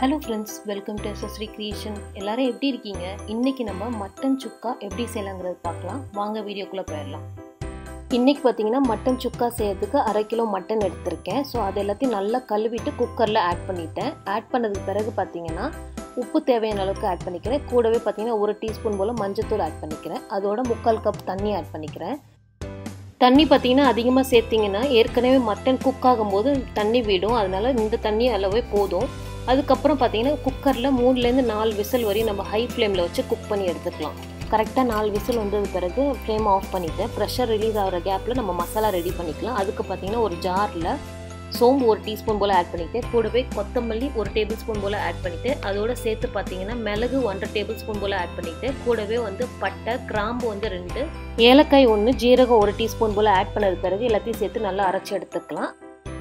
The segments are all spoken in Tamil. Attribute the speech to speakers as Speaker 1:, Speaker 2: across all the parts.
Speaker 1: hello friends welcome to SS Sri creation எல்லாரும் எப்படி இருக்கீங்க இன்னைக்கு நம்ம மட்டன் சுக்கா எப்படி செய்யலாங்கிறது பார்க்கலாம் வாங்க வீடியோக்குள்ளே போயிடலாம் இன்னைக்கு பார்த்தீங்கன்னா மட்டன் சுக்கா செய்யறதுக்கு அரை கிலோ மட்டன் எடுத்திருக்கேன் ஸோ அது எல்லாத்தையும் நல்லா கழுவிட்டு குக்கரில் ஆட் பண்ணிட்டேன் ஆட் பண்ணதுக்கு பிறகு பார்த்தீங்கன்னா உப்பு தேவையான அளவுக்கு ஆட் பண்ணிக்கிறேன் கூடவே பார்த்தீங்கன்னா ஒரு டீஸ்பூன் போல் மஞ்சத்தூள் ஆட் பண்ணிக்கிறேன் அதோட முக்கால் கப் தண்ணி ஆட் பண்ணிக்கிறேன் தண்ணி பார்த்தீங்கன்னா அதிகமாக சேர்த்திங்கன்னா ஏற்கனவே மட்டன் குக் ஆகும்போது தண்ணி விடும் அதனால இந்த தண்ணி அளவே போதும் அதுக்கப்புறம் பார்த்தீங்கன்னா குக்கரில் மூணுலேருந்து நாலு விசில் வரையும் நம்ம ஹை ஃப்ளேமில் வச்சு குக் பண்ணி எடுத்துக்கலாம் கரெக்டாக நாலு விசில் வந்தது பிறகு ஃப்ளேம் ஆஃப் பண்ணிவிட்டேன் ப்ரெஷர் ரிலீஸ் ஆகிற கேப்பில் நம்ம மசாலா ரெடி பண்ணிக்கலாம் அதுக்கு பார்த்தீங்கன்னா ஒரு ஜாரில் சோம்பு ஒரு டீஸ்பூன் போல் ஆட் பண்ணிக்கிட்டேன் கூடவே கொத்தமல்லி ஒரு டேபிள் ஸ்பூன் போல் ஆட் பண்ணிவிட்டு அதோட சேர்த்து பார்த்தீங்கன்னா மிளகு ஒன்றரை டேபிள் ஸ்பூன் போல் ஆட் பண்ணிக்கிட்டு கூடவே வந்து பட்டை கிராம்பு வந்து ரெண்டு ஏலக்காய் ஒன்று ஜீரகம் ஒரு டீஸ்பூன் போல் ஆட் பண்ணது பிறகு எல்லாத்தையும் சேர்த்து நல்லா அரைச்சி எடுத்துக்கலாம்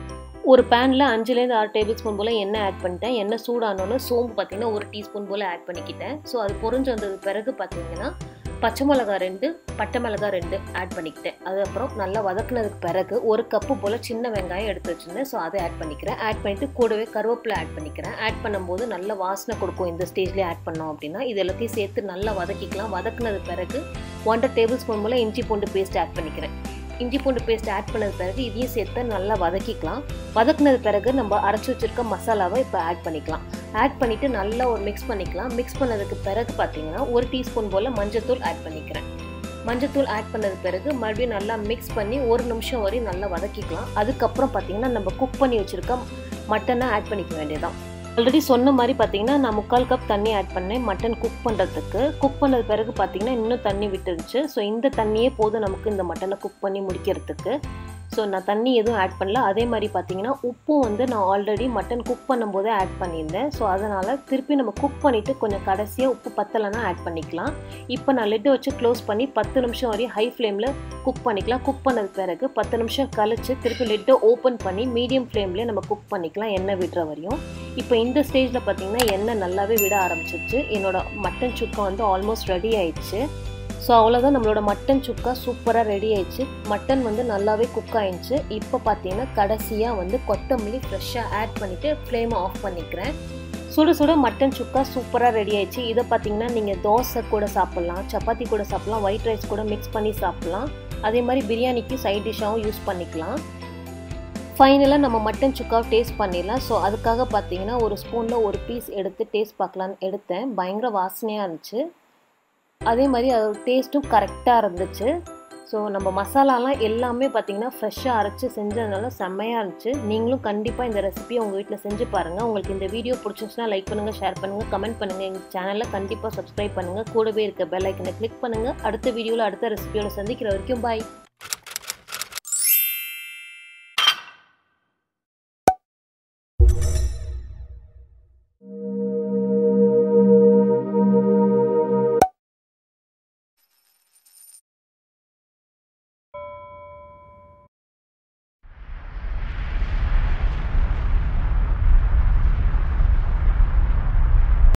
Speaker 1: ஒரு பேனில் அஞ்சுலேருந்து ஆறு டேபிள் ஸ்பூன் போல் எண்ணெய் ஆட் பண்ணிட்டேன் எண்ணெய் சூடானோன்னு சோம்பு பார்த்தீங்கன்னா ஒரு டீஸ்பூன் போல் ஆட் பண்ணிக்கிட்டேன் ஸோ அது பொறிஞ்சு வந்தது பிறகு பார்த்தீங்கன்னா பச்சை மிளகா ரெண்டு பட்டை மிளகா ரெண்டு ஆட் பண்ணிக்கிட்டேன் அதுக்கப்புறம் நல்லா வதக்குனதுக்கு பிறகு ஒரு கப்பு போல் சின்ன வெங்காயம் எடுத்து வச்சுருந்தேன் ஸோ அதை ஆட் பண்ணிக்கிறேன் ஆட் பண்ணிவிட்டு கூடவே கருவேப்பிலை ஆட் பண்ணிக்கிறேன் ஆட் பண்ணும்போது நல்ல வாசனை கொடுக்கும் இந்த ஸ்டேஜ்லேயே ஆட் பண்ணோம் அப்படின்னா இது எல்லாத்தையும் சேர்த்து நல்லா வதக்கிக்கலாம் வதக்குனது பிறகு ஒன்றரை டேபிள் ஸ்பூன் போல் இஞ்சி பூண்டு பேஸ்ட் ஆட் பண்ணிக்கிறேன் இஞ்சி பூண்டு பேஸ்ட் ஆட் பண்ணது பிறகு இதையும் சேர்த்து நல்லா வதக்கிக்கலாம் வதக்குனது பிறகு நம்ம அரைச்சி வச்சிருக்க மசாலாவை இப்போ ஆட் பண்ணிக்கலாம் ஆட் பண்ணிவிட்டு நல்லா ஒரு மிக்ஸ் பண்ணிக்கலாம் மிக்ஸ் பண்ணதுக்கு பிறகு பார்த்தீங்கன்னா ஒரு டீஸ்பூன் போல் மஞ்சத்தூள் ஆட் பண்ணிக்கிறேன் மஞ்சத்தூள் ஆட் பண்ணது பிறகு மறுபடியும் நல்லா மிக்ஸ் பண்ணி ஒரு நிமிஷம் வரையும் நல்லா வதக்கிக்கலாம் அதுக்கப்புறம் பார்த்தீங்கன்னா நம்ம குக் பண்ணி வச்சுருக்க மட்டனை ஆட் பண்ணிக்க வேண்டியதான் ஆல்ரெடி சொன்ன மாதிரி பார்த்தீங்கன்னா நான் முக்கால் கப் தண்ணி ஆட் பண்ணேன் மட்டன் குக் பண்ணுறதுக்கு குக் பண்ணது பிறகு பார்த்தீங்கன்னா இன்னும் தண்ணி விட்டுருந்துச்சு ஸோ இந்த தண்ணியே போதும் நமக்கு இந்த மட்டனை குக் பண்ணி முடிக்கிறதுக்கு ஸோ நான் தண்ணி எதுவும் ஆட் பண்ணல அதே மாதிரி பார்த்தீங்கன்னா உப்பும் வந்து நான் ஆல்ரெடி மட்டன் குக் பண்ணும்போதே ஆட் பண்ணியிருந்தேன் ஸோ அதனால் திருப்பி நம்ம குக் பண்ணிவிட்டு கொஞ்சம் கடைசியாக உப்பு பத்தலைன்னா ஆட் பண்ணிக்கலாம் இப்போ நான் லெட்டு வச்சு க்ளோஸ் பண்ணி பத்து நிமிஷம் வரையும் ஹை ஃப்ளேமில் குக் பண்ணிக்கலாம் குக் பண்ணது பிறகு பத்து நிமிஷம் கழிச்சு திருப்பி லெட்டை ஓப்பன் பண்ணி மீடியம் ஃப்ளேம்லேயே நம்ம குக் பண்ணிக்கலாம் எண்ணெய் விடுற வரையும் இப்போ இந்த ஸ்டேஜில் பார்த்தீங்கன்னா எண்ணெய் நல்லாவே விட ஆரம்பிச்சிச்சு என்னோட மட்டன் சுக்கா வந்து ஆல்மோஸ்ட் ரெடி ஆயிடுச்சு ஸோ அவ்வளோதான் நம்மளோட மட்டன் சுக்கா சூப்பராக ரெடி ஆயிடுச்சு மட்டன் வந்து நல்லாவே குக் ஆயிடுச்சு இப்போ பார்த்தீங்கன்னா கடைசியாக வந்து கொத்தமல்லி ஃப்ரெஷ்ஷாக ஆட் பண்ணிவிட்டு ஃப்ளேமை ஆஃப் பண்ணிக்கிறேன் சுட சுட மட்டன் சுக்கா சூப்பராக ரெடி ஆயிடுச்சு இதை பார்த்தீங்கன்னா நீங்கள் தோசை கூட சாப்பிட்லாம் சப்பாத்தி கூட சாப்பிட்லாம் ஒயிட் ரைஸ் கூட மிக்ஸ் பண்ணி சாப்பிட்லாம் அதே மாதிரி பிரியாணிக்கு சைட் டிஷ்ஷாகவும் யூஸ் பண்ணிக்கலாம் ஃபைனலாக நம்ம மட்டன் சுக்காவை டேஸ்ட் பண்ணிடலாம் ஸோ அதுக்காக பார்த்தீங்கன்னா ஒரு ஸ்பூனில் ஒரு பீஸ் எடுத்து டேஸ்ட் பார்க்கலான்னு எடுத்தேன் பயங்கர வாசனையாக இருந்துச்சு அதே மாதிரி அதோட டேஸ்ட்டும் கரெக்டாக இருந்துச்சு ஸோ நம்ம மசாலாலாம் எல்லாமே பார்த்தீங்கன்னா ஃப்ரெஷ்ஷாக அரைச்சி செஞ்சதுனால செம்மையாக இருந்துச்சு நீங்களும் கண்டிப்பாக இந்த ரெசிபியை உங்கள் வீட்டில் செஞ்சு பாருங்கள் உங்களுக்கு இந்த வீடியோ பிடிச்சிருச்சுன்னா லைக் பண்ணுங்கள் ஷேர் பண்ணுங்கள் கமெண்ட் பண்ணுங்கள் எங்கள் சேனலில் கண்டிப்பாக சப்ஸ்கிரைப் பண்ணுங்கள் கூடவே இருக்க பெல் ஐக்கனை கிளிக் பண்ணுங்கள் அடுத்த வீடியோவில் அடுத்த ரெசிபியோட சந்திக்கிற வரைக்கும் பாய்